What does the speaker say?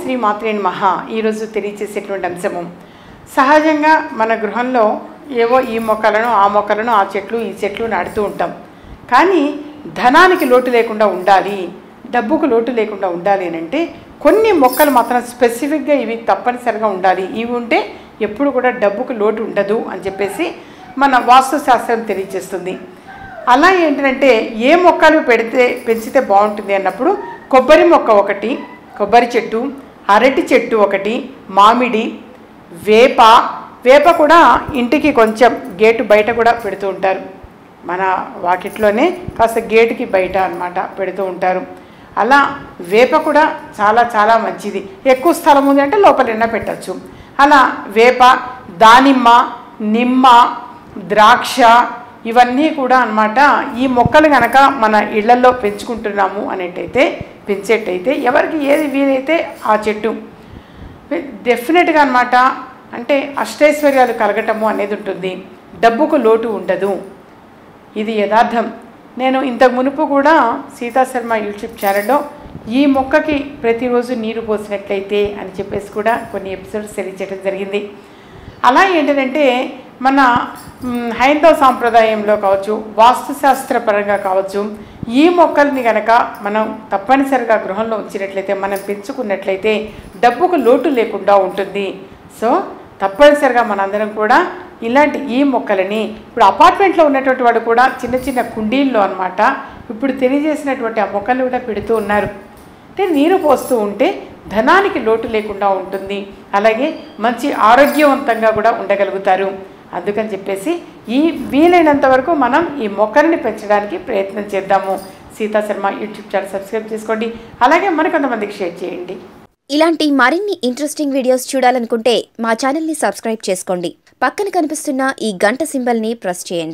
శ్రీ మాత్రేని మహా ఈరోజు తెలియచేసేటువంటి అంశము సహజంగా మన గృహంలో ఏవో ఈ మొక్కలను ఆ మొక్కలను ఆ చెట్లు ఈ చెట్లు నాటుతూ ఉంటాం కానీ ధనానికి లోటు లేకుండా ఉండాలి డబ్బుకు లోటు లేకుండా ఉండాలి అని అంటే కొన్ని మొక్కలు మాత్రం స్పెసిఫిక్గా ఇవి తప్పనిసరిగా ఉండాలి ఇవి ఉంటే ఎప్పుడు కూడా డబ్బుకు లోటు ఉండదు అని చెప్పేసి మన వాస్తు శాస్త్రం తెలియజేస్తుంది అలా ఏంటంటే ఏ మొక్కలు పెడితే పెంచితే బాగుంటుంది అన్నప్పుడు కొబ్బరి మొక్క ఒకటి కొబ్బరి చెట్టు అరటి చెట్టు ఒకటి మామిడి వేప వేప కూడా ఇంటికి కొంచెం గేటు బయట కూడా పెడుతూ ఉంటారు మన వాకిట్లోనే కాస్త గేటుకి బయట అన్నమాట పెడుతూ ఉంటారు అలా వేప కూడా చాలా చాలా మంచిది ఎక్కువ స్థలం ఉంది అంటే లోపలైనా పెట్టచ్చు అలా వేప దానిమ్మ నిమ్మ ద్రాక్ష ఇవన్నీ కూడా అన్నమాట ఈ మొక్కలు కనుక మన ఇళ్లలో పెంచుకుంటున్నాము అనేటైతే పెంచేటైతే ఎవరికి ఏది వీలైతే ఆ చెట్టు డెఫినెట్గా అన్నమాట అంటే అష్టైశ్వర్యాలు కలగటము అనేది ఉంటుంది డబ్బుకు లోటు ఉండదు ఇది యథార్థం నేను ఇంతకు మునుపు కూడా సీతా శర్మ యూట్యూబ్ ఛానల్లో ఈ మొక్కకి ప్రతిరోజు నీరు పోసినట్లయితే అని చెప్పేసి కూడా కొన్ని ఎపిసోడ్స్ తెలియచేయడం జరిగింది అలా ఏంటంటే మన మ్, హైందవ సాంప్రదాయంలో కావచ్చు వాస్తుశాస్త్ర పరంగా కావచ్చు ఈ మొక్కల్ని కనుక మనం తప్పనిసరిగా గృహంలో ఉంచినట్లయితే మనం పెంచుకున్నట్లయితే డబ్బుకు లోటు లేకుండా ఉంటుంది సో తప్పనిసరిగా మనందరం కూడా ఇలాంటి ఈ మొక్కలని ఇప్పుడు అపార్ట్మెంట్లో ఉన్నటువంటి వాడు కూడా చిన్న చిన్న కుండీల్లో అన్నమాట ఇప్పుడు తెలియజేసినటువంటి ఆ మొక్కలు కూడా పెడుతూ ఉన్నారు అంటే నీరు పోస్తూ ఉంటే ధనానికి లోటు లేకుండా ఉంటుంది అలాగే మంచి ఆరోగ్యవంతంగా కూడా ఉండగలుగుతారు అందుకని చెప్పేసి ఈ వీలైనంత వరకు మనం ఈ మొక్కలని పెంచడానికి ప్రయత్నం చేద్దాము Seetha Sharma YouTube channel subscribe చేసుకోండి అలాగే మరికొంతమందికి షేర్ చేయండి ఇలాంటి మరిన్ని ఇంట్రెస్టింగ్ వీడియోస్ చూడాలనుకుంటే మా ఛానల్ని సబ్స్క్రైబ్ చేసుకోండి పక్కన కనిపిస్తున్న ఈ గంట సింబల్ని ప్రెస్ చేయండి